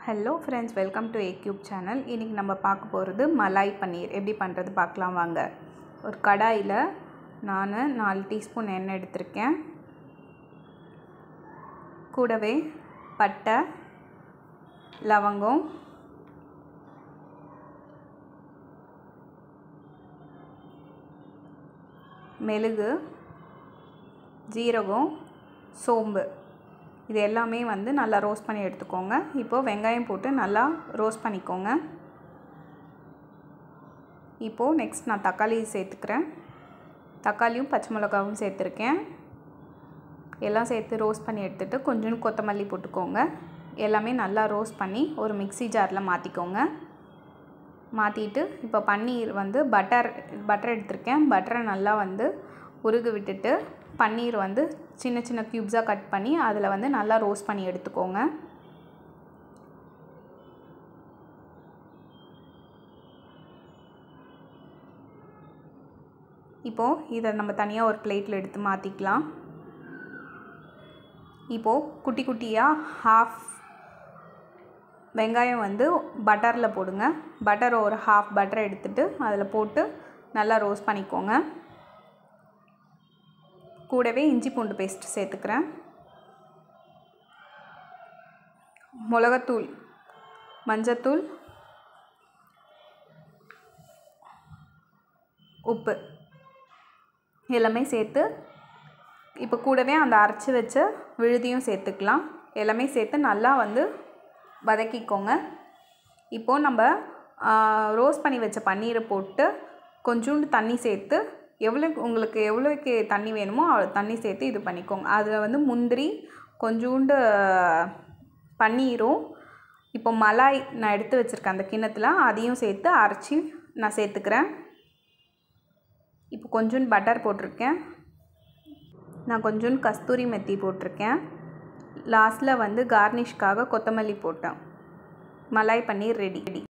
hello friends welcome to ஏக்யூப் channel இன்றைக்கி நம்ம பார்க்க போகிறது மலாய் பன்னீர் எப்படி பண்ணுறது பார்க்கலாம் வாங்க ஒரு கடாயில் நான் நாலு டீஸ்பூன் எண்ணெய் எடுத்திருக்கேன் கூடவே பட்டை லவங்கம் மெழுகு ஜீரகம் சோம்பு இது எல்லாமே வந்து நல்லா ரோஸ்ட் பண்ணி எடுத்துக்கோங்க இப்போது வெங்காயம் போட்டு நல்லா ரோஸ்ட் பண்ணிக்கோங்க இப்போது நெக்ஸ்ட் நான் தக்காளி சேர்த்துக்கிறேன் தக்காளியும் பச்சை மிளகாவும் சேர்த்துருக்கேன் எல்லாம் சேர்த்து ரோஸ்ட் பண்ணி எடுத்துகிட்டு கொஞ்சோண்டு கொத்தமல்லி போட்டுக்கோங்க எல்லாமே நல்லா ரோஸ்ட் பண்ணி ஒரு மிக்ஸி ஜாரில் மாற்றிக்கோங்க மாற்றிட்டு இப்போ பன்னீர் வந்து பட்டர் பட்டர் எடுத்திருக்கேன் பட்டரை நல்லா வந்து உருகு விட்டுட்டு பன்னீர் வந்து சின்ன சின்ன க்யூப்ஸாக கட் பண்ணி அதில் வந்து நல்லா ரோஸ்ட் பண்ணி எடுத்துக்கோங்க இப்போது இதை நம்ம தனியாக ஒரு பிளேட்டில் எடுத்து மாற்றிக்கலாம் இப்போது குட்டி குட்டியாக ஹாஃப் வெங்காயம் வந்து பட்டரில் போடுங்க பட்டர் ஒரு ஹாஃப் பட்டர் எடுத்துகிட்டு அதில் போட்டு நல்லா ரோஸ்ட் பண்ணிக்கோங்க கூடவே இஞ்சி பூண்டு பேஸ்ட் சேர்த்துக்கிறேன் மிளகாத்தூள் மஞ்சத்தூள் உப்பு எல்லாமே சேர்த்து இப்போ கூடவே அந்த அரைச்சி வச்ச விழுதியும் சேர்த்துக்கலாம் எல்லாமே சேர்த்து நல்லா வந்து வதக்கிக்கோங்க இப்போது நம்ம ரோஸ்ட் பண்ணி வச்ச பன்னீரை போட்டு கொஞ்சோண்டு தண்ணி சேர்த்து எவ்வளோக்கு உங்களுக்கு எவ்வளோக்கு தண்ணி வேணுமோ அவ்வளோ தண்ணி சேர்த்து இது பண்ணிக்கோங்க அதில் வந்து முந்திரி கொஞ்சோண்டு பன்னீரும் இப்போ மலாய் நான் எடுத்து வச்சுருக்கேன் அந்த கிண்ணத்தில் அதையும் சேர்த்து அரைச்சி நான் சேர்த்துக்கிறேன் இப்போ கொஞ்சோண்டு பட்டர் போட்டிருக்கேன் நான் கொஞ்சோண்டு கஸ்தூரி மெத்தி போட்டிருக்கேன் லாஸ்ட்டில் வந்து கார்னிஷ்காக கொத்தமல்லி போட்டேன் மலாய் பன்னீர் ரெடி ரெடி